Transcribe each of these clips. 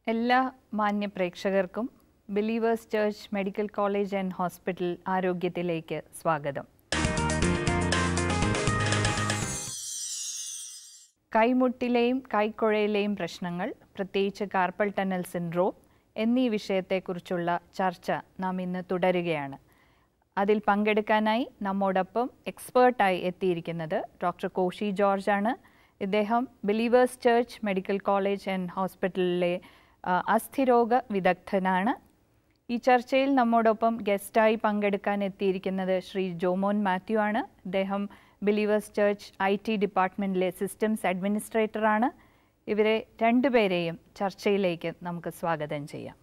എല്ലാ മാന്യ പ്രേക്ഷകർക്കും believers church medical college and hospital ആരോഗ്യത്തിലേക്ക് സ്വാഗതം കൈമുട്ടിലെയും കൈക്കുഴയിലെയും പ്രശ്നങ്ങൾ പ്രത്യേകിച്ച് കാർപ്പൽ ടണൽ സിൻഡ്രോം എന്നീ വിഷയത്തെക്കുറിച്ചുള്ള ചർച്ച നാം ഇന്ന് തുടരുകയാണ് അതിൽ പങ്കെടുക്കാനായി നമ്മോടൊപ്പം എക്സ്പേർട്ടായി എത്തിയിരിക്കുന്നത് ഡോക്ടർ കോശി ജോർജ് ആണ് ഇദ്ദേഹം believers church medical college and ഹോസ്പിറ്റലിലെ ആ, അസ്ഥിരോഗ വിദഗ്ധനാണ് ഈ ചർച്ചയിൽ നമ്മോടൊപ്പം ഗസ്റ്റായി പങ്കെടുക്കാൻ എത്തിയിരിക്കുന്നത് ശ്രീ ജോമോൻ മാത്യു ആണ് അദ്ദേഹം ബിലീവേഴ്സ് ചർച്ച് ഐ ടി ഡിപ്പാർട്ട്മെൻറ്റിലെ സിസ്റ്റംസ് അഡ്മിനിസ്ട്രേറ്ററാണ് ഇവരെ രണ്ടുപേരെയും ചർച്ചയിലേക്ക് നമുക്ക് സ്വാഗതം ചെയ്യാം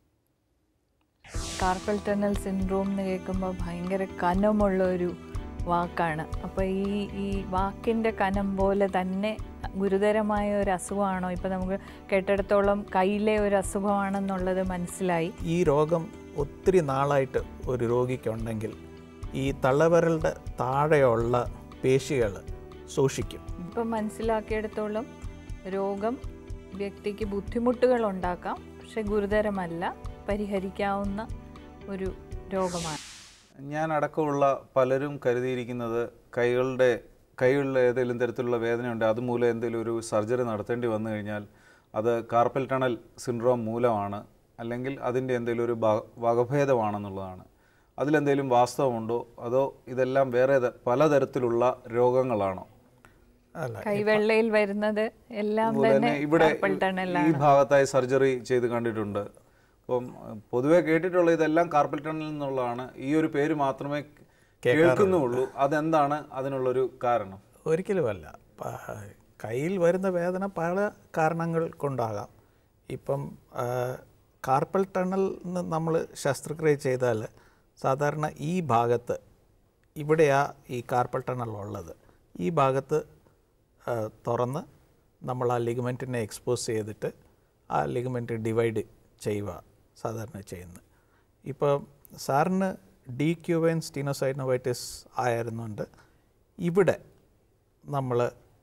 കാർപ്പൽ ടണൽ സിൻഡ്രോം എന്ന് കേൾക്കുമ്പോൾ ഭയങ്കര കനമുള്ള ഒരു വാക്കാണ് അപ്പോൾ ഈ ഈ വാക്കിൻ്റെ കനം പോലെ തന്നെ ഗുരുതരമായ ഒരു അസുഖമാണോ ഇപ്പോൾ നമുക്ക് കേട്ടിടത്തോളം കയ്യിലെ ഒരു അസുഖമാണെന്നുള്ളത് മനസ്സിലായി ഈ രോഗം ഒത്തിരി നാളായിട്ട് ഒരു രോഗിക്കുണ്ടെങ്കിൽ ഈ തള്ളവിരലുടെ താഴെയുള്ള പേശികൾ സൂക്ഷിക്കും ഇപ്പം മനസ്സിലാക്കിയിടത്തോളം രോഗം വ്യക്തിക്ക് ബുദ്ധിമുട്ടുകൾ ഉണ്ടാക്കാം പക്ഷെ ഗുരുതരമല്ല പരിഹരിക്കാവുന്ന ഒരു രോഗമാണ് ഞാൻ അടക്കമുള്ള പലരും കരുതിയിരിക്കുന്നത് കൈകളുടെ കൈകളിൽ ഏതെങ്കിലും തരത്തിലുള്ള വേദനയുണ്ട് അതുമൂലം എന്തെങ്കിലും ഒരു സർജറി നടത്തേണ്ടി വന്നു കഴിഞ്ഞാൽ അത് കാർപ്പൽ ടണൽ സിൻഡ്രോം മൂലമാണ് അല്ലെങ്കിൽ അതിൻ്റെ എന്തെങ്കിലും ഒരു ഭാ- വകഭേദമാണെന്നുള്ളതാണ് അതിലെന്തെങ്കിലും വാസ്തവമുണ്ടോ അതോ ഇതെല്ലാം വേറെ ത- പലതരത്തിലുള്ള രോഗങ്ങളാണോ അല്ല കൈവെള്ളയിൽ വരുന്നത് എല്ലാം അതുപോലെ തന്നെ തന്നെ ഇവിടെ കാർപ്പൽ ഈ ടണലാണ് ഭാഗത്തായി സർജറി ചെയ്ത് കണ്ടിട്ടുണ്ട് അപ്പം അഹ് പൊതുവെ കേട്ടിട്ടുള്ള ഇതെല്ലാം കാർപ്പൽ ടണൽ എന്നുള്ളതാണ് ഈ ഒരു പേര് മാത്രമേ കേൾക്കുന്നുള്ളൂ അതെന്താണ് അതിനുള്ളൊരു കാരണം ഒരിക്കലുമല്ല പ- കയ്യിൽ വരുന്ന വേദന പല കാരണങ്ങൾ കൊണ്ടാകാം ഇപ്പം ആ, കാർപ്പൽ ടണൽ നമ്മൾ ശസ്ത്രക്രിയ ചെയ്താൽ സാധാരണ ഈ ഭാഗത്ത് ഇവിടെയാ ഈ കാർപ്പൽ ടണൽ ഉള്ളത് ഈ ഭാഗത്ത് ആ, തുറന്ന് നമ്മൾ ആ ലിഗമെൻറ്റിനെ എക്സ്പോസ് ചെയ്തിട്ട് ആ ലിഗമെൻറ്റ് ഡിവൈഡ് ചെയ്യുക സാധാരണ ചെയ്യുന്നത് ഇപ്പോൾ സാറിന് ഡി ക്യൂവൈൻ സ്റ്റീനോസൈനോവൈറ്റിസ് ആയിരുന്നുണ്ട് ഇവിടെ നമ്മൾ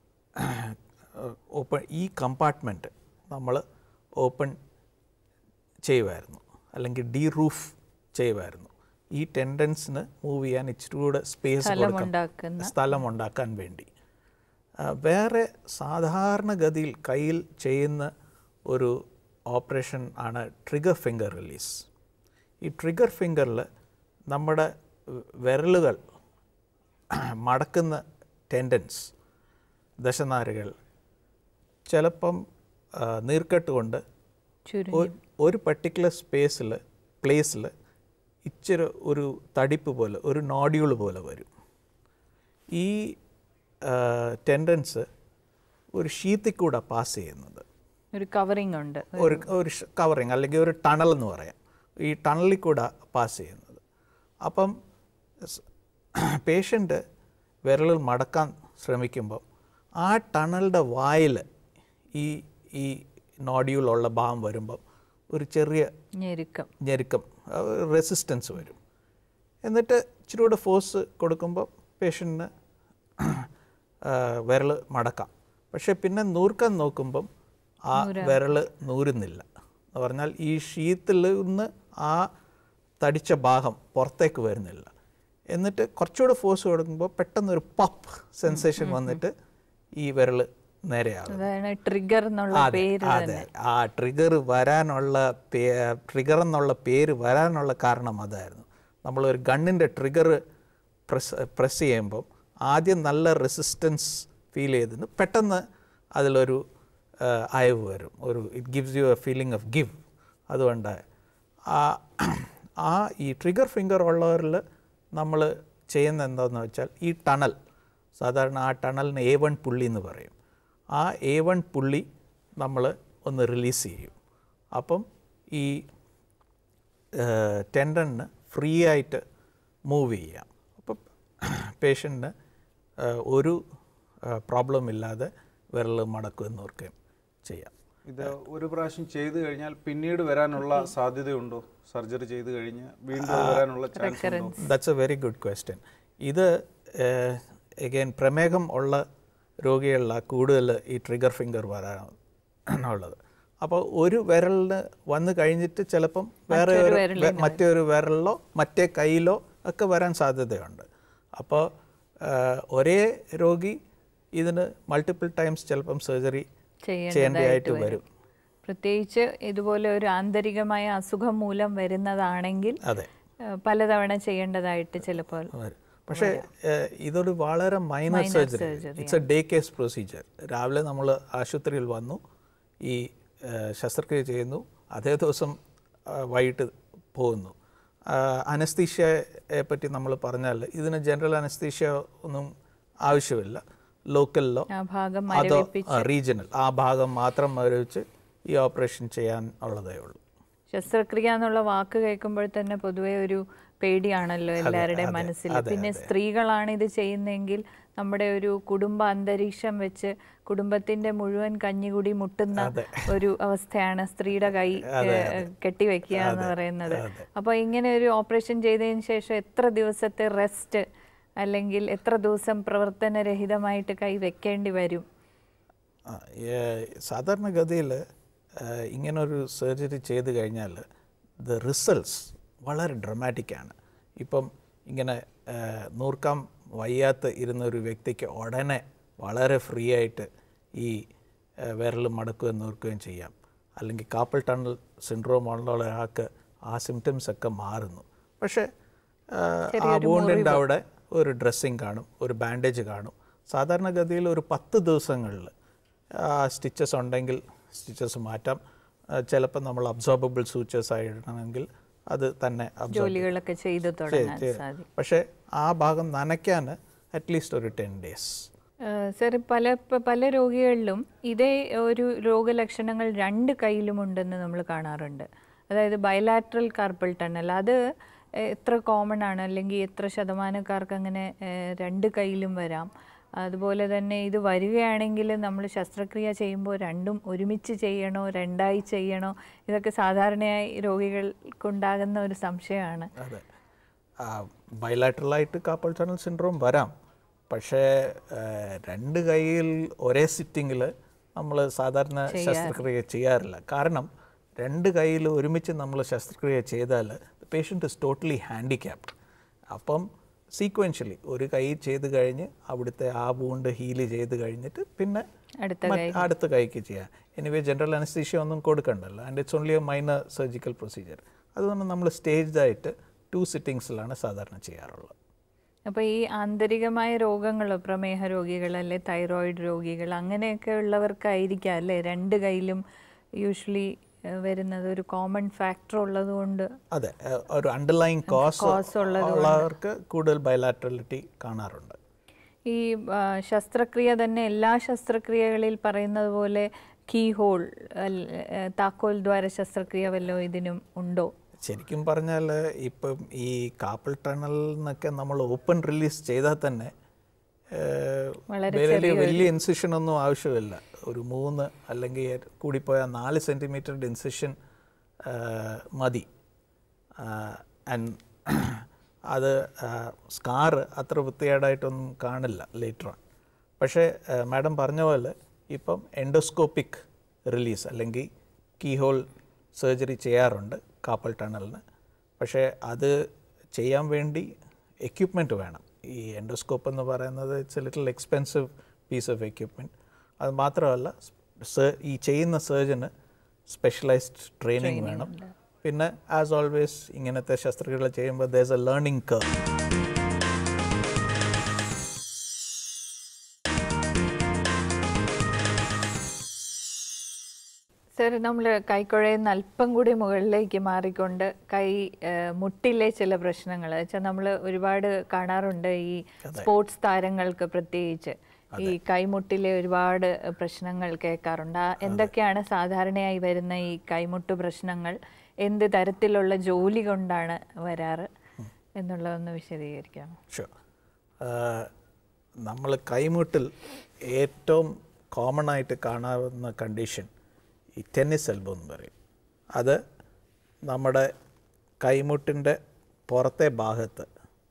ഓപ്പൺ ഈ കമ്പാർട്ട്മെൻറ്റ് നമ്മൾ ഓപ്പൺ ചെയ്യുമായിരുന്നു അല്ലെങ്കിൽ ഡീ റൂഫ് ചെയ്യുമായിരുന്നു ഈ ടെൻഡൻസിന് മൂവ് ചെയ്യാൻ ഇച്ചിരി കൂടെ സ്പേസ് സ്ഥലമുണ്ടാക്കുന്ന സ്ഥലം ഉണ്ടാക്കാൻ വേണ്ടി ആ, വേറെ സാധാരണഗതിയിൽ കയ്യിൽ ചെയ്യുന്ന ഒരു ഓപ്പറേഷൻ ആണ് ട്രിഗർ ഫിംഗർ റിലീസ് ഈ ട്രിഗർ ഫിംഗറിൽ നമ്മുടെ വിരലുകൾ മടക്കുന്ന ടെൻഡൻസ് ദശനാരുകൾ ചിലപ്പം ആ, നീർക്കെട്ട് കൊണ്ട് ചുരു ഒ- ഒരു പർട്ടിക്കുലർ സ്പേസിൽ പ്ലേസിൽ ഇച്ചിരി ഒരു തടിപ്പ് പോലെ ഒരു നോഡ്യൂൾ പോലെ വരും ഈ ടെൻഡൻസ് ഒരു ഷീത്തിൽ കൂടെ പാസ് ചെയ്യുന്നത് ഒരു കവറിങ് ഉണ്ട് ഒരു ഒരു കവറിങ് അല്ലെങ്കിൽ ഒരു ടണൽ എന്ന് പറയാം ഈ ടണലിൽ കൂടെ പാസ് ചെയ്യുന്നത് അപ്പം പേഷ്യൻ്റ് വിരലിൽ മടക്കാൻ ശ്രമിക്കുമ്പം ആ ടണലിൻ്റെ വായിൽ ഈ ഈ നോഡ്യൂളുള്ള ഭാഗം വരുമ്പം ഒരു ചെറിയ ഞെരുക്കം ഞെരുക്കം റെസിസ്റ്റൻസ് വരും എന്നിട്ട് ഇച്ചിരി കൂടെ ഫോഴ്സ് കൊടുക്കുമ്പോൾ പേഷ്യൻറ്റിന് വിരൽ മടക്കാം പക്ഷേ പിന്നെ നൂർക്കാൻ നോക്കുമ്പം ആ വിരൽ നൂരുന്നില്ല എന്ന് പറഞ്ഞാൽ ഈ ഷീത്തിൽ നിന്ന് ആ തടിച്ച ഭാഗം പുറത്തേക്ക് വരുന്നില്ല എന്നിട്ട് കുറച്ചുകൂടെ ഫോഴ്സ് കൊടുക്കുമ്പോൾ പെട്ടെന്നൊരു പപ്പ് സെൻസേഷൻ വന്നിട്ട് ഈ വിരൽ നേരെയാകും അതാണ് ട്രിഗർ എന്നുള്ള അതെ, പേര് അതെ ആ ട്രിഗർ വരാനുള്ള ട്രിഗർ എന്നുള്ള പേര് വരാനുള്ള കാരണം അതായിരുന്നു നമ്മൾ ഒരു ഗണ്ണിൻ്റെ ട്രിഗർ പ്രസ് പ്രസ് ചെയ്യുമ്പം ആദ്യം നല്ല റെസിസ്റ്റൻസ് ഫീൽ ചെയ്തിട്ട് പെട്ടെന്ന് അതിലൊരു ആ, അയവ് വരും ഒരു it gives you a feeling of give അതുകൊണ്ട് ആ ആ ഈ ട്രിഗർ ഫിംഗർ ഉള്ളവരിൽ നമ്മൾ ചെയ്യുന്ന എന്താണെന്ന് വെച്ചാൽ ഈ ടണൽ സാധാരണ ആ ടണലിന് എ വൺ പുള്ളി എന്ന് പറയും ആ എ വൺ പുള്ളി നമ്മൾ ഒന്ന് റിലീസ് ചെയ്യും അപ്പം ഈ ടെൻഡണിന് ഫ്രീ ആയിട്ട് മൂവ് ചെയ്യാം അപ്പം പേഷ്യൻറ്റിന് ഒരു പ്രോബ്ലം ഇല്ലാതെ വിരൽ മടക്കുമെന്ന് ഓർക്കുകയും ചെയ്യാം ഇത് ഒരു പ്രാവശ്യം ചെയ്തു കഴിഞ്ഞാൽ പിന്നീട് വരാനുള്ള സാധ്യതയുണ്ടോ സർജറി ചെയ്തു കഴിഞ്ഞ് വീണ്ടും അത് വരാനുള്ള ചാൻസ് ഉണ്ടോ that's a very good question ഇത് എഗെയിൻ പ്രമേഹം ഉള്ള രോഗികളിലാണ് കൂടുതൽ ഈ ട്രിഗർ ഫിംഗർ വരാനുള്ളത് അപ്പോൾ ഒരു വിരലിന് വന്നു കഴിഞ്ഞിട്ട് ചിലപ്പം വേറെ ഒരു വെ- മറ്റൊരു വിരലിലോ മറ്റേ കയ്യിലോ ഒക്കെ വരാൻ സാധ്യതയുണ്ട് അപ്പോൾ ഒരേ രോഗി ഇതിന് മൾട്ടിപ്പിൾ ടൈംസ് ചിലപ്പം സർജറി ചെയ്യേണ്ടതായിട്ട് വരും പ്രത്യേകിച്ച് ഇതുപോലെ ഒരു ആന്തരികമായ അസുഖം മൂലം വരുന്നതാണെങ്കിൽ അതെ ഏഹ്, പലതവണ ചെയ്യേണ്ടതായിട്ട് ചിലപ്പോൾ വരും. പക്ഷേ ഏഹ്, ഇതൊരു വളരെ minor surgery it's a day case procedure രാവിലെ നമ്മൾ ആശുപത്രിയിൽ വന്നു ഈ ഏഹ്, ശസ്ത്രക്രിയ ചെയ്യുന്നു അതേ ദിവസം ആ, വൈകിട്ട് പോകുന്നു അനസ്തീഷ്യയെ പറ്റി നമ്മൾ പറഞ്ഞാൽ ഇതിന് ജനറൽ അനസ്തീഷ്യ ഒന്നും ആവശ്യമില്ല ലോക്കലിലോ ആ ഭാഗം അതോ റീജിയണൽ ആ ഭാഗം മാത്രം മരവിച്ച് ഈ ഓപ്പറേഷൻ ചെയ്യാൻ ഉള്ളതേ ഉള്ളൂ ശസ്ത്രക്രിയ എന്നുള്ള വാക്ക് കേൾക്കുമ്പോൾ തന്നെ പൊതുവെ ഒരു പേടിയാണല്ലോ എല്ലാവരുടെയും മനസ്സിൽ പിന്നെ സ്ത്രീകളാണ് ഇത് ചെയ്യുന്നതെങ്കിൽ നമ്മുടെ ഒരു കുടുംബ അന്തരീക്ഷം വെച്ച് കുടുംബത്തിന്റെ മുഴുവൻ കഞ്ഞികുടി മുട്ടുന്ന ഒരു അവസ്ഥയാണ് സ്ത്രീയുടെ കൈ ഏഹ്, കെട്ടിവെക്കുക എന്ന് പറയുന്നത് അപ്പോൾ ഇങ്ങനെ ഒരു ഓപ്പറേഷൻ ചെയ്തതിന് ശേഷം എത്ര ദിവസത്തെ റെസ്റ്റ് അല്ലെങ്കിൽ എത്ര ദിവസം പ്രവർത്തനരഹിതമായിട്ട് കൈ വെക്കേണ്ടി വരും ആ, ഏ- സാധാരണഗതിയിൽ ഇങ്ങനൊരു സർജറി ചെയ്ത് കഴിഞ്ഞാൽ ദ റിസൾട്ട്സ് വളരെ ഡ്രമാറ്റിക്കാണ് ഇപ്പം ഇങ്ങനെ ഏ, നൂർക്കാൻ വയ്യാത്ത ഇരുന്ന ഒരു വ്യക്തിക്ക് ഉടനെ വളരെ ഫ്രീ ആയിട്ട് ഈ ഏ, വിരൽ മടക്കുകയും നൂർക്കുകയും ചെയ്യാം അല്ലെങ്കിൽ കാപ്പൽ ടണൽ സിൻഡ്രോം ഉള്ള ഒരാൾക്ക് ആ സിംറ്റംസ് ഒക്കെ മാറുന്നു പക്ഷേ ആ, ആ വൂണ്ടിൻ്റെ അവിടെ ഒരു ഡ്രസ്സിങ് കാണും ഒരു ബാൻഡേജ് കാണും സാധാരണഗതിയിൽ ഒരു പത്ത് ദിവസങ്ങളിൽ സ്റ്റിച്ചസ് ഉണ്ടെങ്കിൽ സ്റ്റിച്ചസ് മാറ്റാം ചിലപ്പോൾ നമ്മൾ അബ്സോർബിൾ സൂച്ചേഴ്സ് ആയി ഇടണമെങ്കിൽ അത് തന്നെ absorb ജോലികളൊക്കെ ചെയ്തു തുടങ്ങാൻ ചെയ്യും. സാധിക്കും പക്ഷേ ആ ഭാഗം നനയ്ക്കാൻ അറ്റ്ലീസ്റ്റ് ഒരു ടെൻ ഡേയ്സ് സർ പല പ- പല രോഗികളിലും ഇതേ ഒരു രോഗലക്ഷണങ്ങൾ രണ്ട് കയ്യിലുമുണ്ടെന്ന് നമ്മൾ കാണാറുണ്ട് അതായത് ബയലാട്രൽ കാർപ്പൽ ടണൽ അത് എത്ര കോമൺ ആണ് അല്ലെങ്കിൽ എത്ര ശതമാനക്കാർക്ക് അങ്ങനെ ഏഹ്, രണ്ട് കയ്യിലും വരാം അതുപോലെ തന്നെ ഇത് വരികയാണെങ്കിൽ നമ്മൾ ശസ്ത്രക്രിയ ചെയ്യുമ്പോൾ രണ്ടും ഒരുമിച്ച് ചെയ്യണോ രണ്ടായി ചെയ്യണോ ഇതൊക്കെ സാധാരണയായി രോഗികൾക്കുണ്ടാകുന്ന ഒരു സംശയമാണ് അതെ ബയലാറ്ററലായിട്ട് കാപ്പൽ ടണൽ സിൻഡ്രോം വരാം പക്ഷേ ആ, രണ്ട് കൈയിൽ ഒരേ സിറ്റിങ്ങിൽ നമ്മൾ സാധാരണ ശസ്ത്രക്രിയ ചെയ്യാറില്ല കാരണം രണ്ട് കൈയിൽ ഒരുമിച്ച് നമ്മൾ ശസ്ത്രക്രിയ ചെയ്താൽ പേഷ്യൻ്റ് ഇസ് ടോട്ടലി ഹാൻഡിക്യാപ്ഡ് അപ്പം സീക്വൻഷ്യലി ഒരു കൈ ചെയ്ത് കഴിഞ്ഞ് അവിടുത്തെ ആ വൂണ്ട് ഹീല് ചെയ്ത് കഴിഞ്ഞിട്ട് പിന്നെ അടുത്ത മറ്റ് അടുത്ത കൈക്ക് ചെയ്യാം എനിവേ ജനറൽ അനസ്തീഷ്യ ഒന്നും കൊടുക്കണ്ടല്ലോ and it's only a minor surgical procedure അതുകൊണ്ട് നമ്മൾ സ്റ്റേജ്ഡായിട്ട് ടു സിറ്റിങ്സിലാണ് സാധാരണ ചെയ്യാറുള്ളത് അപ്പോൾ ഈ ആന്തരികമായ രോഗങ്ങൾ പ്രമേഹ രോഗികൾ അല്ലെ തൈറോയിഡ് രോഗികൾ അങ്ങനെയൊക്കെ ഉള്ളവർക്കായിരിക്കാം അല്ലേ രണ്ട് കയ്യിലും യൂഷ്വലി വരുന്നത് ഒരു കോമൺ ഫാക്ടർ ഉള്ളതുകൊണ്ട് അതെ ഏഹ് ഒരു അണ്ടർലൈൻ കോസ് ഉള്ളവർക്ക് കൂടുതൽ ബയലാറ്ററലിറ്റി കാണാറുണ്ട് ഈ ആ, ശസ്ത്രക്രിയ തന്നെ എല്ലാ ശസ്ത്രക്രിയകളിൽ പറയുന്നത് പോലെ കീ ഹോൾ താക്കോൽ ദ്വാര ശസ്ത്രക്രിയ വല്ലതും ഇതിനും ഉണ്ടോ ശരിക്കും പറഞ്ഞാൽ ഇപ്പം ഈ കാപ്പിൾ ടണൽ എന്നൊക്കെ നമ്മൾ ഓപ്പൺ റിലീസ് ചെയ്താൽ തന്നെ ഏഹ്, വലിയ വലിയ ഇൻസിഷൻ ഒന്നും ആവശ്യമില്ല ഒരു മൂന്ന് അല്ലെങ്കിൽ കൂടിപ്പോയാൽ നാല് സെൻറ്റിമീറ്ററിൻ്റെ ഇൻസിഷൻ മതി ആൻഡ് അത് സ്കാറ് അത്ര വൃത്തികേടായിട്ടൊന്നും കാണില്ല ലേറ്റർ ഓൺ പക്ഷേ മാഡം പറഞ്ഞ പോലെ ഇപ്പം എൻഡോസ്കോപ്പിക് റിലീസ് അല്ലെങ്കിൽ കീ ഹോൾ സർജറി ചെയ്യാറുണ്ട് കാപ്പൽ ടണലിന് പക്ഷേ അത് ചെയ്യാൻ വേണ്ടി എക്യുപ്മെൻറ്റ് വേണം ഈ എൻഡോസ്കോപ്പ് എന്ന് പറയുന്നത് it's a little expensive piece of equipment അത് മാത്രമല്ല സ- ഈ ചെയ്യുന്ന സർജന് സ്പെഷ്യലൈസ്ഡ് ട്രെയിനിങ് വേണം പിന്നെ ആസ് ഓൾവേസ് ഇങ്ങനത്തെ ശസ്ത്രക്രിയകൾ ചെയ്യുമ്പോൾ there's a learning curve sir നമ്മൾ കൈക്കുഴയിൽ നിന്ന് അല്പം കൂടി മുകളിലേക്ക് മാറിക്കൊണ്ട് കൈ ആ, മുട്ടിലെ ചില പ്രശ്നങ്ങൾ വെച്ചാൽ നമ്മൾ ഒരുപാട് കാണാറുണ്ട് ഈ സ്പോർട്സ് താരങ്ങൾക്ക് പ്രത്യേകിച്ച് ഈ കൈമുട്ടിലെ ഒരുപാട് പ്രശ്നങ്ങൾ കേൾക്കാറുണ്ട് ആ എന്തൊക്കെയാണ് സാധാരണയായി വരുന്ന ഈ കൈമുട്ട് പ്രശ്നങ്ങൾ എന്ത് തരത്തിലുള്ള ജോലി കൊണ്ടാണ് വരാറ് എന്നുള്ളതൊന്ന് വിശദീകരിക്കാം ഷുവർ നമ്മൾ കൈമുട്ടിൽ ഏറ്റവും കോമൺ ആയിട്ട് കാണാവുന്ന കണ്ടീഷൻ ഈ ടെന്നീസ് എൽബോ എന്ന് പറയും അത് നമ്മുടെ കൈമുട്ടിൻ്റെ പുറത്തെ ഭാഗത്ത്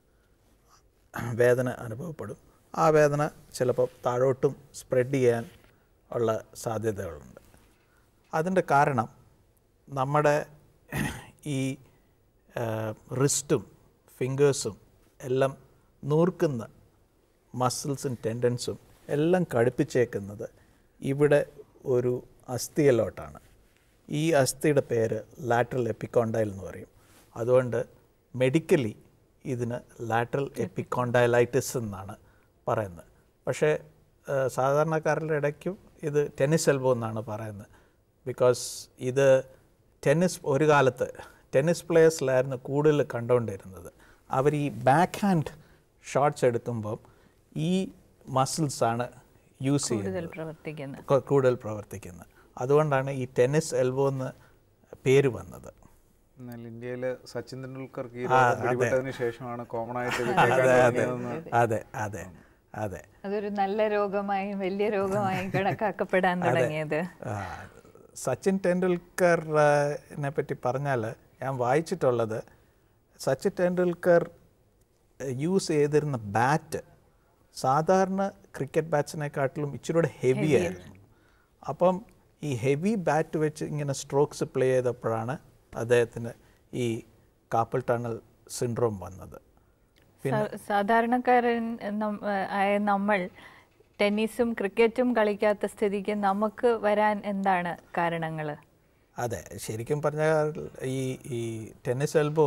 വേദന അനുഭവപ്പെടും ആ വേദന ചിലപ്പോൾ താഴോട്ടും സ്പ്രെഡ് ചെയ്യാൻ ഉള്ള സാധ്യതകളുണ്ട് അതിൻ്റെ കാരണം നമ്മുടെ ഈ റിസ്റ്റും ഫിംഗേഴ്സും എല്ലാം നൂർക്കുന്ന മസിൽസും ടെൻഡൻസും എല്ലാം കടുപ്പിച്ചേക്കുന്നത് ഇവിടെ ഒരു അസ്ഥിയിലോട്ടാണ് ഈ അസ്ഥിയുടെ പേര് ലാറ്ററൽ എപ്പിക്കോണ്ടൈൽ എന്ന് പറയും അതുകൊണ്ട് മെഡിക്കലി ഇതിന് ലാറ്ററൽ എപ്പിക്കോണ്ടൈലൈറ്റിസ് എന്നാണ് പറയുന്നത് പക്ഷേ ആ, സാധാരണക്കാരുടെ ഇടയ്ക്കും ഇത് ടെന്നീസ് എൽബോ എന്നാണ് പറയുന്നത് ബിക്കോസ് ഇത് ടെന്നീസ് ഒരു കാലത്ത് ടെന്നീസ് പ്ലേയേഴ്സിലായിരുന്നു കൂടുതൽ കണ്ടുകൊണ്ടിരുന്നത് അവർ ഈ ബാക്ക് ഹാൻഡ് ഷോട്ട്സ് എടുക്കുമ്പം ഈ മസിൽസാണ് യൂസ് ചെയ്യുന്നത് കൂടുതൽ പ്രവർത്തിക്കുന്നത് കൊ- കൂടുതൽ പ്രവർത്തിക്കുന്നത് അതുകൊണ്ടാണ് ഈ ടെന്നീസ് എൽബോ എന്ന് പേര് വന്നത് എന്നാൽ ഇന്ത്യയിൽ സച്ചിൻ തെണ്ടുൽക്കർക്ക് ഈ രോഗം പിടിപെട്ടതിന് ശേഷമാണ് കോമൺ ആയിട്ട് ഇത് കേൾക്കാൻ അതെ അതെ തുടങ്ങിയതെന്ന് അതെ അതെ അതെ അതൊരു നല്ല രോഗമായും വലിയ രോഗമായും കണക്കാക്കപ്പെടാൻ തുടങ്ങിയത് ആ, സച്ചിൻ ടെണ്ടുൽക്കറിനെ പറ്റി പറഞ്ഞാൽ ഞാൻ വായിച്ചിട്ടുള്ളത് സച്ചിൻ ടെണ്ടുൽക്കർ യൂസ് ചെയ്തിരുന്ന ബാറ്റ് സാധാരണ ക്രിക്കറ്റ് ബാറ്റ്സിനെക്കാട്ടിലും ഇച്ചിരി കൂടെ ഹെവി ആയിരുന്നു അപ്പം ഈ ഹെവി ബാറ്റ് വെച്ച് ഇങ്ങനെ സ്ട്രോക്സ് പ്ലേ ചെയ്തപ്പോഴാണ് അദ്ദേഹത്തിന് ഈ കാപ്പൽ ടണൽ സിൻഡ്രോം വന്നത് സാ- സാധാരണക്കാരൻ നം- ആയ നമ്മൾ ടെന്നീസും ക്രിക്കറ്റും കളിക്കാത്ത സ്ഥിതിക്ക് നമുക്ക് വരാൻ എന്താണ് കാരണങ്ങൾ അതെ ശരിക്കും പറഞ്ഞാൽ ഈ ഈ ടെന്നീസ് എൽബോ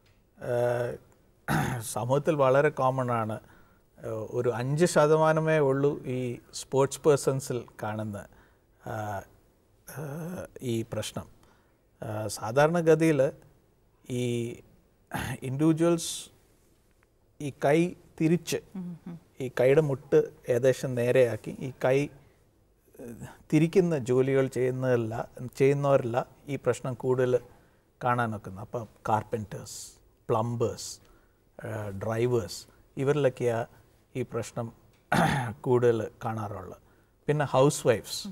സമൂഹത്തിൽ വളരെ കോമൺ ആണ് ഏഹ് ഒരു അഞ്ച് ശതമാനമേ ഉള്ളൂ ഈ സ്പോർട്സ് പേഴ്സൺസിൽ കാണുന്ന ആ, ഏഹ് ഈ പ്രശ്നം ആ, സാധാരണഗതിയിൽ ഈ ഇൻഡിവിജ്വൽസ് ഈ കൈ തിരിച്ച് ഈ കൈയുടെ മുട്ട് ഏകദേശം നേരെയാക്കി ഈ കൈ ഏഹ്, തിരിക്കുന്ന ജോലികൾ ചെയ്യുന്നതല്ല ചെയ്യുന്നവരല്ല ഈ പ്രശ്നം കൂടുതൽ കാണാൻ നോക്കുന്നത് അപ്പം കാർപ്പൻറ്റേഴ്സ് പ്ലംബേഴ്സ് ഡ്രൈവേഴ്സ് ഇവരിലൊക്കെയാണ് ഈ പ്രശ്നം കൂടുതൽ കാണാറുള്ളത് പിന്നെ ഹൗസ് വൈഫ്സ്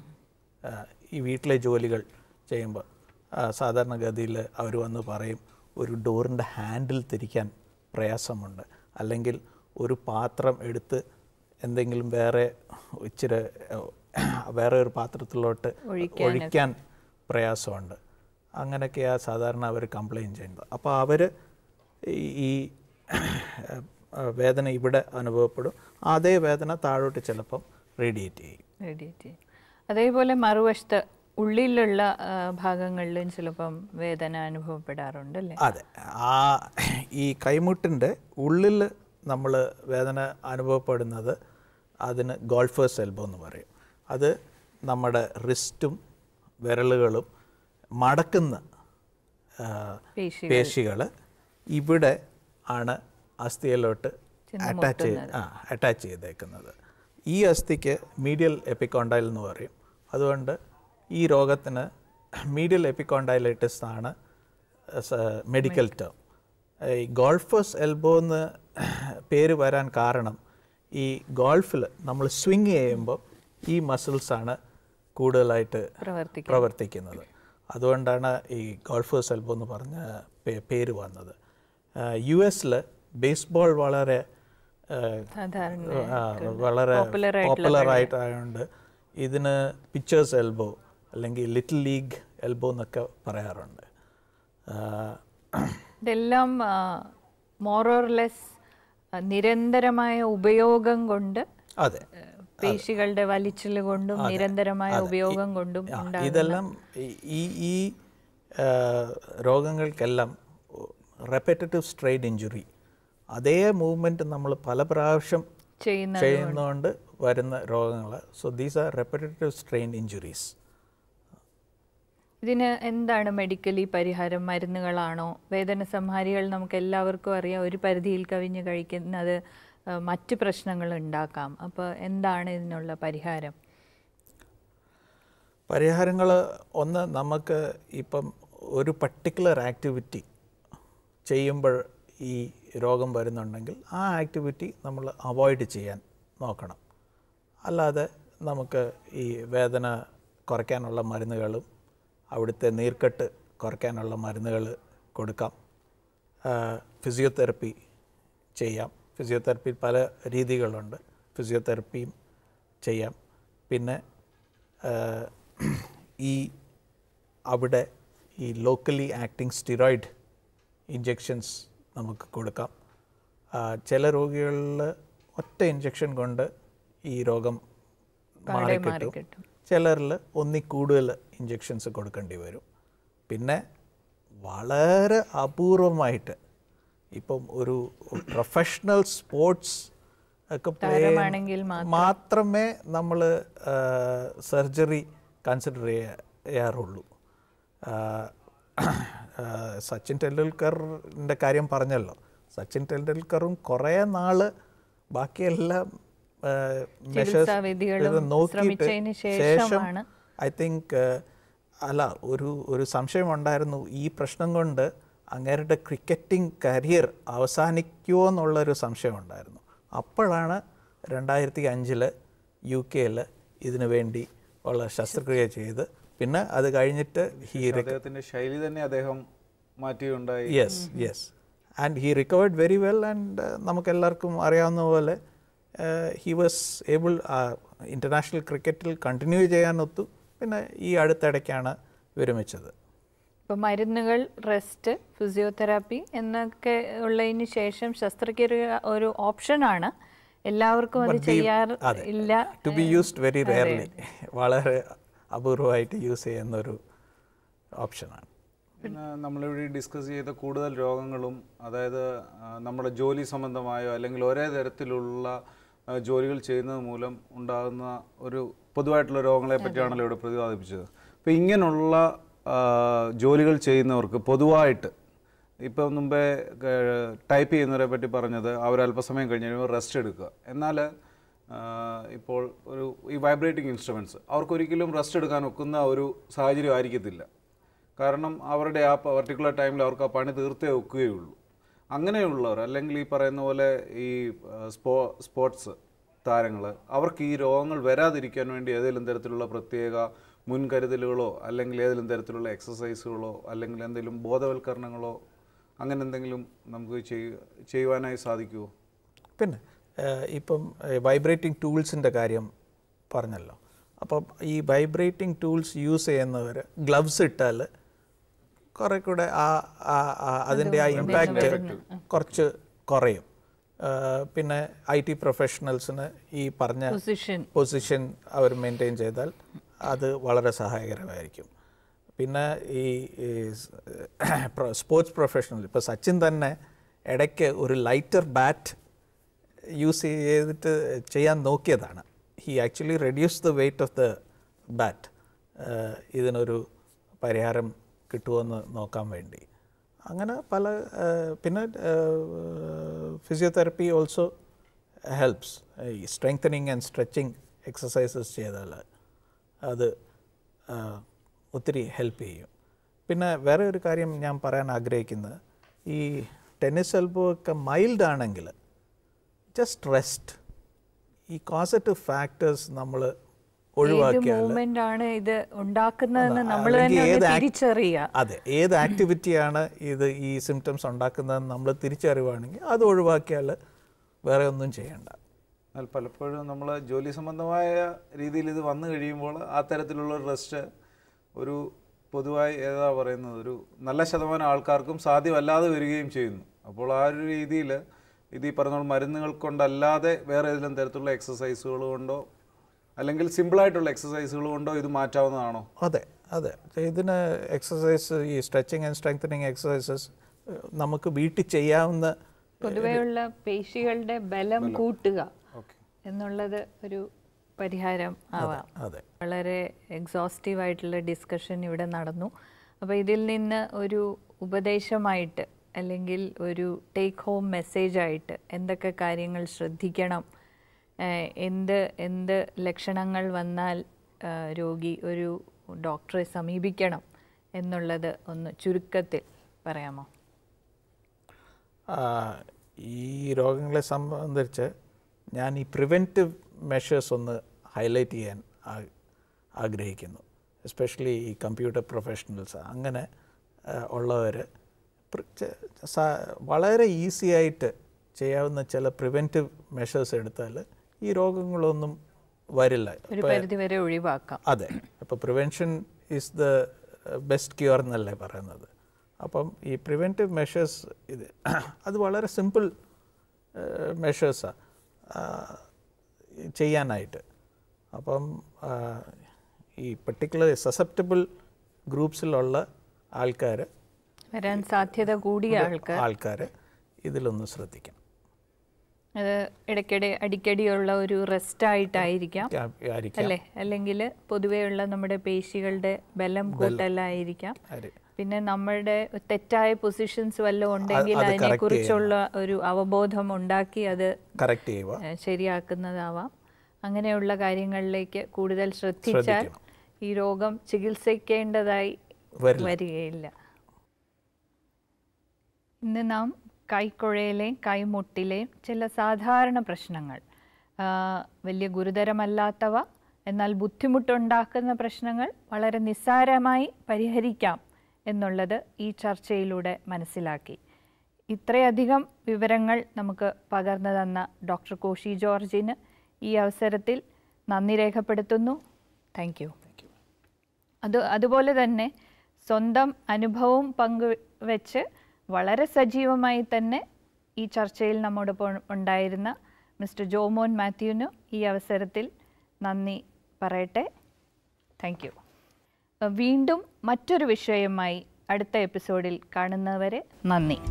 ഈ വീട്ടിലെ ജോലികൾ ചെയ്യുമ്പോൾ സാധാരണഗതിയിൽ അവർ വന്ന് പറയും ഒരു ഡോറിൻ്റെ ഹാൻഡിൽ തിരിക്കാൻ പ്രയാസമുണ്ട് അല്ലെങ്കിൽ ഒരു പാത്രം എടുത്ത് എന്തെങ്കിലും വേറെ ഇച്ചിരി ഏഹ്, വേറെ ഒരു പാത്രത്തിലോട്ട് ഒഴിക്കാൻ പ്രയാസമുണ്ട് അങ്ങനെയൊക്കെയാണ് സാധാരണ അവർ കംപ്ലയിൻറ്റ് ചെയ്യുന്നത് അപ്പോൾ അവർ ഈ ഏഹ്, വേദന ഇവിടെ അനുഭവപ്പെടും അതേ വേദന താഴോട്ട് ചിലപ്പം റേഡിയേറ്റ് ചെയ്യും റേഡിയേറ്റ് ചെയ്യും അതേപോലെ മറുവശത്ത് ഉള്ളിലുള്ള ആ, ഭാഗങ്ങളിലും ചിലപ്പം വേദന അനുഭവപ്പെടാറുണ്ട് അല്ലേ അതെ ആ ഈ കൈമുട്ടിൻ്റെ ഉള്ളിൽ നമ്മൾ വേദന അനുഭവപ്പെടുന്നത് അതിന് ഗോൾഫേഴ്സ് എൽബോ എന്ന് പറയും അത് നമ്മുടെ റിസ്റ്റും വിരലുകളും മടക്കുന്ന ആ, പേശികൾ. പേശികൾ ഇവിടെ ആണ് അസ്ഥിയിലോട്ട് അറ്റാച്ച് ആ അറ്റാച്ച് ചെയ്തേക്കുന്നത് ഈ അസ്ഥിക്ക് മീഡിയൽ എപ്പിക്കോണ്ടൈൽ എന്ന് പറയും അതുകൊണ്ട് ഈ രോഗത്തിന് മീഡിയൽ എപ്പിക്കോണ്ടൈലൈറ്റിസ് ആണ് മെഡിക്കൽ ടേം ഈ ഗോൾഫേഴ്സ് എൽബോ എന്ന് പേര് വരാൻ കാരണം ഈ ഗോൾഫിൽ നമ്മൾ സ്വിങ് ചെയ്യുമ്പോൾ ഈ മസിൽസാണ് കൂടുതലായിട്ട് പ്രവർത്തിക്കും പ്രവർത്തിക്കുന്നത് അതുകൊണ്ടാണ് ഈ ഗോൾഫേഴ്സ് എൽബോ എന്ന് പറഞ്ഞ പേ- പേര് വന്നത് യു എസിൽ ബേസ്ബോൾ വളരെ ആ, സാധാരണ ആ, വളരെ Popular ആയിട്ടുള്ള പോപ്പുലർ ആയിട്ടായതുകൊണ്ട് ഇതിന് പിച്ചേഴ്സ് എൽബോ അല്ലെങ്കിൽ ലിറ്റിൽ ലീഗ് എൽബോ എന്നൊക്കെ പറയാറുണ്ട് ആ, ഇതെല്ലാം മോറോർലെസ് നിരന്തരമായ ഉപയോഗം കൊണ്ട് അതെ ആ, പേശികളുടെ വലിച്ചിൽ കൊണ്ടും നിരന്തരമായ ഉപയോഗം കൊണ്ടും ആ, ഇതെല്ലാം ഈ- ഈ ഈ ആ, രോഗങ്ങൾക്കെല്ലാം റെപ്പറ്റേറ്റീവ് സ്ട്രെയിൻ ഇഞ്ചുറി അതേ മൂവ്മെൻറ്റ് നമ്മൾ പല പ്രാവശ്യം ചെയ്യുന്ന ചെയ്യുന്നതുകൊണ്ട് വരുന്ന രോഗങ്ങൾ so these are repetitive strain injuries ഇതിന് എന്താണ് മെഡിക്കലി പരിഹാരം മരുന്നുകളാണോ വേദന സംഹാരികൾ നമുക്ക് എല്ലാവർക്കും അറിയാം ഒരു പരിധിയിൽ കവിഞ്ഞ് കഴിക്കുന്നത് ആ, മറ്റ് പ്രശ്നങ്ങൾ ഉണ്ടാക്കാം അപ്പോൾ എന്താണ് ഇതിനുള്ള പരിഹാരം പരിഹാരങ്ങൾ ഒന്ന് നമുക്ക് ഇപ്പം ഒരു പർട്ടിക്കുലർ ആക്ടിവിറ്റി ചെയ്യുമ്പോൾ ഈ രോഗം വരുന്നുണ്ടെങ്കിൽ ആ ആക്ടിവിറ്റി നമ്മൾ അവോയ്ഡ് ചെയ്യാൻ നോക്കണം അല്ലാതെ നമുക്ക് ഈ വേദന കുറയ്ക്കാനുള്ള മരുന്നുകളും അവിടുത്തെ നീർക്കെട്ട് കുറയ്ക്കാനുള്ള മരുന്നുകൾ കൊടുക്കാം ഫിസിയോതെറപ്പി ചെയ്യാം ഫിസിയോതെറപ്പി പല രീതികളുണ്ട് ഫിസിയോതെറപ്പിയും ചെയ്യാം പിന്നെ ആ, ഈ അവിടെ ഈ ലോക്കലി ആക്ടിങ് സ്റ്റിറോയിഡ് ഇഞ്ചെക്ഷൻസ് നമുക്ക് കൊടുക്കാം ആ, ചില രോഗികളിൽ ഒറ്റ ഇഞ്ചെക്ഷൻ കൊണ്ട് ഈ രോഗം പാടെ മാറിക്കിട്ടും മാറിക്കിട്ടും. ചിലരിൽ ഒന്നി കൂടുതൽ ഇഞ്ചെക്ഷൻസ് കൊടുക്കേണ്ടി വരും പിന്നെ വളരെ അപൂർവമായിട്ട് ഇപ്പം ഒരു പ്രൊഫഷണൽ സ്പോർട്സ് ഒക്കെ play ചെയ്യുന്ന- താരമാണെങ്കിൽ മാത്രമേ നമ്മൾ സർജറി കൺസിഡർ ചെയ്യാറുള്ളൂ ആ, ആ, സച്ചിൻ ടെണ്ടുൽക്കറിൻ്റെ കാര്യം പറഞ്ഞല്ലോ സച്ചിൻ ടെണ്ടുൽക്കറും കുറേ നാൾ ബാക്കിയെല്ലാം ചികിത്സാവിധികളും ശ്രമിച്ചതിന് ശേഷമാണ് ഐ തിങ്ക് അല്ല ഒരു ഒരു സംശയമുണ്ടായിരുന്നു ഈ പ്രശ്നം കൊണ്ട് അങ്ങേരുടെ ക്രിക്കറ്റിംഗ് കരിയർ അവസാനിക്കുമോ എന്നുള്ളൊരു സംശയമുണ്ടായിരുന്നു അപ്പോഴാണ് രണ്ടായിരത്തി അഞ്ചിൽ യു കെയിൽ ഇതിനു വേണ്ടി ഉള്ള ശസ്ത്രക്രിയ ചെയ്ത് പിന്നെ അത് കഴിഞ്ഞിട്ട് ഹീ അദ്ദേഹത്തിന്റെ ശൈലി തന്നെ അദ്ദേഹം മാറ്റിയുണ്ടായി yes yes and he recovered very well and നമുക്കെല്ലാവർക്കും അറിയാവുന്ന പോലെ ഹി വാസ് ഏബിൾ ഇൻ്റർനാഷണൽ ക്രിക്കറ്റിൽ കണ്ടിന്യൂ ചെയ്യാനൊത്തു പിന്നെ ഈ അടുത്തിടയ്ക്കാണ് വിരമിച്ചത് ഇപ്പൊ മരുന്നുകൾ റെസ്റ്റ് ഫിസിയോതെറാപ്പി എന്നൊക്കെ ഉള്ളതിന് ശേഷം ശസ്ത്രക്രിയ ഒരു ഓപ്ഷനാണ് എല്ലാവർക്കും അത് ചെയ്യാറ് അതെ ഇല്ല to be used very rarely വളരെ അപൂർവമായിട്ട് യൂസ് ചെയ്യുന്ന ഒരു ഓപ്ഷനാണ് പിന്നെ നമ്മളിവിടെ ഡിസ്കസ് ചെയ്ത കൂടുതൽ രോഗങ്ങളും അതായത് ആ, നമ്മുടെ ജോലി സംബന്ധമായോ അല്ലെങ്കിൽ ഒരേ തരത്തിലുള്ള ആ, ജോലികൾ ചെയ്യുന്നത് മൂലം ഉണ്ടാകുന്ന ഒരു പൊതുവായിട്ടുള്ള രോഗങ്ങളെ പറ്റിയാണല്ലോ ഇവിടെ പ്രതിപാദിപ്പിച്ചത് അപ്പോൾ ഇങ്ങനെയുള്ള ആ, ജോലികൾ ചെയ്യുന്നവർക്ക് പൊതുവായിട്ട് ഇപ്പം മുമ്പേ ടൈപ്പ് ചെയ്യുന്നവരെ പറ്റി പറഞ്ഞത് അവർ അല്പസമയം കഴിഞ്ഞ് കഴിയുമ്പോൾ റെസ്റ്റ് എടുക്കുക എന്നാൽ ഇപ്പോൾ ഒരു ഈ വൈബ്രേറ്റിംഗ് ഇൻസ്ട്രുമെൻറ്റ്സ് അവർക്കൊരിക്കലും റെസ്റ്റ് എടുക്കാൻ ഒക്കുന്ന ഒരു സാഹചര്യം ആയിരിക്കത്തില്ല കാരണം അവരുടെ ആ പർട്ടിക്കുലർ ടൈമിൽ അവർക്ക് ആ പണി തീർത്തേ ഒക്കുകയുള്ളൂ അങ്ങനെയുള്ളവർ അല്ലെങ്കിൽ ഈ പറയുന്ന പോലെ ഈ ആ, സ്പോ സ്പോർട്സ് താരങ്ങൾ അവർക്ക് ഈ രോഗങ്ങൾ വരാതിരിക്കാൻ വേണ്ടി ഏതെങ്കിലും തരത്തിലുള്ള പ്രത്യേക മുൻകരുതലുകളോ അല്ലെങ്കിൽ ഏതെങ്കിലും തരത്തിലുള്ള എക്സസൈസുകളോ അല്ലെങ്കിൽ എന്തെങ്കിലും ബോധവൽക്കരണങ്ങളോ അങ്ങനെ എന്തെങ്കിലും നമുക്ക് ചെയ്യ- ചെയ്യുവാനായി സാധിക്കുമോ പിന്നെ ഏഹ്, ഇപ്പം വൈബ്രേറ്റിംഗ് ടൂൾസിൻ്റെ കാര്യം പറഞ്ഞല്ലോ അപ്പം ഈ വൈബ്രേറ്റിംഗ് ടൂൾസ് യൂസ് ചെയ്യുന്നവർ ഗ്ലവ്സ് ഇട്ടാൽ കുറെ കൂടെ ആ ആ- ആ- അതിൻ്റെ ആ ഇമ്പാക്റ്റ് കുറച്ച് കുറയും ഏഹ്, പിന്നെ ഐ ടി പ്രൊഫഷണൽസിന് ഈ പറഞ്ഞ പൊസിഷൻ പൊസിഷൻ അവർ മെയിൻറ്റെയിൻ ചെയ്താൽ അത് വളരെ സഹായകരമായിരിക്കും പിന്നെ ഈ സ്പോർട്സ് പ്രൊഫഷണൽ ഇപ്പോൾ സച്ചിൻ തന്നെ ഇടയ്ക്ക് ഒരു ലൈറ്റർ ബാറ്റ് യൂസ് ചെയ്തിട്ട് ചെയ്യാൻ നോക്കിയതാണ് he actually reduce the weight of the bat ഇതിനൊരു പരിഹാരം കിട്ടുമെന്ന് നോക്കാൻ വേണ്ടി അങ്ങനെ പല ഏഹ്, പിന്നെ ഫിസിയോതെറപ്പി ഓൾസോ ഹെൽപ്സ് ഈ സ്ട്രെങ്തനിങ് ആൻഡ് സ്ട്രെച്ചിങ് എക്സസൈസസ് ചെയ്താൽ അത് ആ, ഒത്തിരി ഹെൽപ്പ് ചെയ്യും പിന്നെ വേറെ ഒരു കാര്യം ഞാൻ പറയാൻ ആഗ്രഹിക്കുന്നത് ഈ ടെന്നീസ് എൽബോ ഒക്കെ മൈൽഡ് ആണെങ്കിൽ ജസ്റ്റ് റെസ്റ്റ് ഈ കോസറ്റീവ് ഫാക്ടേഴ്സ് നമ്മൾ ഏത് ഒഴിവാക്കിയാൽ മൂവ്മെന്റ് ആണ് ഇത് ഉണ്ടാക്കുന്നതെന്ന് നമ്മൾ അല്ലെങ്കിൽ തന്നെ ഏത് ഒന്ന് ആക്- തിരിച്ചറിയുക അതെ ഏത് ആക്ടിവിറ്റിയാണ് ഇത് ഈ സിംറ്റംസ് ഉണ്ടാക്കുന്നതെന്ന് നമ്മൾ തിരിച്ചറിയുവാണെങ്കിൽ അത് ഒഴിവാക്കിയാൽ വേറെ ഒന്നും ചെയ്യണ്ട എന്നാൽ പലപ്പോഴും നമ്മൾ ജോലി സംബന്ധമായ രീതിയിൽ ഇത് വന്നു കഴിയുമ്പോൾ ആ തരത്തിലുള്ള റെസ്റ്റ് ഒരു പൊതുവായി ഏതാ പറയുന്നത് ഒരു നല്ല ശതമാനം ആൾക്കാർക്കും സാധ്യമല്ലാതെ വരികയും ചെയ്യുന്നു അപ്പോൾ ആ ഒരു രീതിയിൽ ഇത് ഈ പറഞ്ഞ പോലെ മരുന്നുകൾ കൊണ്ടല്ലാതെ വേറെ ഏതെങ്കിലും തരത്തിലുള്ള എക്സസൈസുകൾ കൊണ്ടോ അല്ലെങ്കിൽ സിമ്പിളായിട്ടുള്ള എക്സസൈസുകൾ കൊണ്ടോ ഇത് മാറ്റാവുന്നതാണോ അതെ അതെ ഇതിന് എക്സസൈസ് ഈ സ്ട്രെച്ചിങ് ആൻഡ് സ്ട്രെങ്തനിങ് എക്സസൈസസ് നമുക്ക് വീട്ടിൽ ചെയ്യാവുന്ന പൊതുവെയുള്ള പേശികളുടെ ബലം കൂട്ടുക ഓക്കെ എന്നുള്ളത് ഒരു പരിഹാരം ആവാം അതെ വളരെ എക്സോസ്റ്റീവ് ആയിട്ടുള്ള ഡിസ്കഷൻ ഇവിടെ നടന്നു അപ്പോൾ ഇതിൽ നിന്ന് ഒരു ഉപദേശമായിട്ട് അല്ലെങ്കിൽ ഒരു ടേക്ക് ഹോം മെസ്സേജ് ആയിട്ട് എന്തൊക്കെ കാര്യങ്ങൾ ശ്രദ്ധിക്കണം ഏഹ് എന്ത് എന്ത് ലക്ഷണങ്ങൾ വന്നാൽ ഏഹ് രോഗി ഒരു ഡോക്ടറെ സമീപിക്കണം എന്നുള്ളത് ഒന്ന് ചുരുക്കത്തിൽ പറയാമോ ആ, ഈ രോഗങ്ങളെ സംബന്ധിച്ച് ഞാൻ ഈ പ്രിവെൻറ്റീവ് മെഷേഴ്സ് ഒന്ന് ഹൈലൈറ്റ് ചെയ്യാൻ ആ- ആഗ്രഹിക്കുന്നു എസ്പെഷ്യലി ഈ കമ്പ്യൂട്ടർ പ്രൊഫഷണൽസ് അങ്ങനെ ഉള്ളവർ വളരെ ഈസി ആയിട്ട് ചെയ്യാവുന്ന ചില പ്രിവെൻറ്റീവ് മെഷേഴ്സ് എടുത്താൽ ഈ രോഗങ്ങളൊന്നും വരില്ല ഒരു പരിധിവരെ ഒഴിവാക്കാം അതെ അപ്പോൾ prevention is the best cure എന്നല്ലേ പറയുന്നത് അപ്പം ഈ പ്രിവെൻറ്റീവ് മെഷേഴ്സ് ഇത് അത് വളരെ സിമ്പിൾ മെഷേഴ്സാണ് ചെയ്യാനായിട്ട് അപ്പം ആ, ഈ പെർട്ടിക്കുലർ സസെപ്റ്റബിൾ ഗ്രൂപ്പ്സിലുള്ള ആൾക്കാർ വരാൻ സാധ്യത കൂടിയ ആൾക്ക് ആൾക്കാർ ഇതിലൊന്ന് ശ്രദ്ധിക്കണം അത് ഇടയ്ക്കിടെ അടിക്കടിയുള്ള ഒരു റെസ്റ്റ് ആയിട്ടായിരിക്കാം ആയിരിക്കാം അല്ലേ അല്ലെങ്കിൽ പൊതുവെയുള്ള നമ്മുടെ പേശികളുടെ ബലം കൂട്ടലായിരിക്കാം ആര് പിന്നെ നമ്മളുടെ തെറ്റായ പൊസിഷൻസ് വല്ലതും ഉണ്ടെങ്കിൽ അത് correct അതിനെക്കുറിച്ചുള്ള ഒരു അവബോധം ഉണ്ടാക്കി അത് കറക്റ്റ് ചെയ്യുക ഏഹ്, ശരിയാക്കുന്നതാവാം അങ്ങനെയുള്ള കാര്യങ്ങളിലേക്ക് കൂടുതൽ ശ്രദ്ധിച്ചാൽ ഈ രോഗം ചികിത്സിക്കേണ്ടതായി വരില്ല. വരികയില്ല ഇന്ന് നാം കൈക്കുഴയിലെയും കൈമുട്ടിലെയും ചില സാധാരണ പ്രശ്നങ്ങൾ ആ, വലിയ ഗുരുതരമല്ലാത്തവ എന്നാൽ ബുദ്ധിമുട്ടുണ്ടാക്കുന്ന പ്രശ്നങ്ങൾ വളരെ നിസ്സാരമായി പരിഹരിക്കാം എന്നുള്ളത് ഈ ചർച്ചയിലൂടെ മനസ്സിലാക്കി ഇത്രയധികം വിവരങ്ങൾ നമുക്ക് പകർന്നു തന്ന ഡോക്ടർ കോശി ജോർജിന് ഈ അവസരത്തിൽ നന്ദി രേഖപ്പെടുത്തുന്നു താങ്ക് യു അത് അതുപോലെ തന്നെ സ്വന്തം അനുഭവം പങ്കുവെച്ച് വളരെ സജീവമായി തന്നെ ഈ ചർച്ചയിൽ നമ്മോടൊപ്പം ഉണ്ടായിരുന്ന മിസ്റ്റർ ജോമോൻ മാത്യുവിന് ഈ അവസരത്തിൽ നന്ദി പറയട്ടെ താങ്ക് യു വീണ്ടും മറ്റൊരു വിഷയവുമായി അടുത്ത എപ്പിസോഡിൽ കാണുന്നവരെ നന്ദി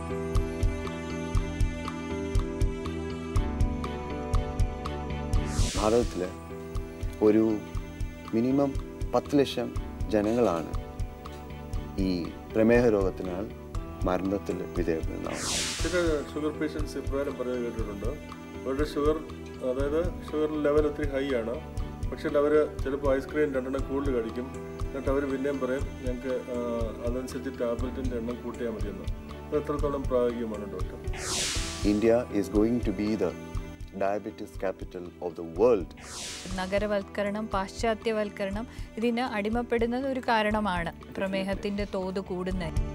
ഭാരതത്തിൽ ഒരു മിനിമം പത്ത് ലക്ഷം ജനങ്ങളാണ് ഈ പ്രമേഹ രോഗത്തിനാൽ മരണത്തിൽ വിധേയപ്പെടുന്നതാണ് ചില ഷുഗർ പേഷ്യൻസ് ഇപ്രകാരം പറയുന്നത് കേട്ടിട്ടുണ്ട് അവരുടെ ഷുഗർ അതായത് ഷുഗർ ലെവൽ ഒത്തിരി ഹൈ ആണ് പക്ഷേ അവർ ചിലപ്പോൾ ഐസ്ക്രീം രണ്ടെണ്ണം കൂടുതൽ കഴിക്കും എന്നിട്ട് അവർ പിന്നെയും പറയും ഞങ്ങൾക്ക് ആ, അതനുസരിച്ച് ടാബ്ലറ്റിൻ്റെ എണ്ണം കൂട്ടിയാൽ മതിയെന്ന് അത് എത്രത്തോളം പ്രായോഗികമാണ് doctor India is going to be the diabetes capital of the world നഗരവൽക്കരണം പാശ്ചാത്യവൽക്കരണം ഇതിന് അടിമപ്പെടുന്നത് ഒരു കാരണമാണ് പ്രമേഹത്തിൻ്റെ തോത് കൂടുന്നത്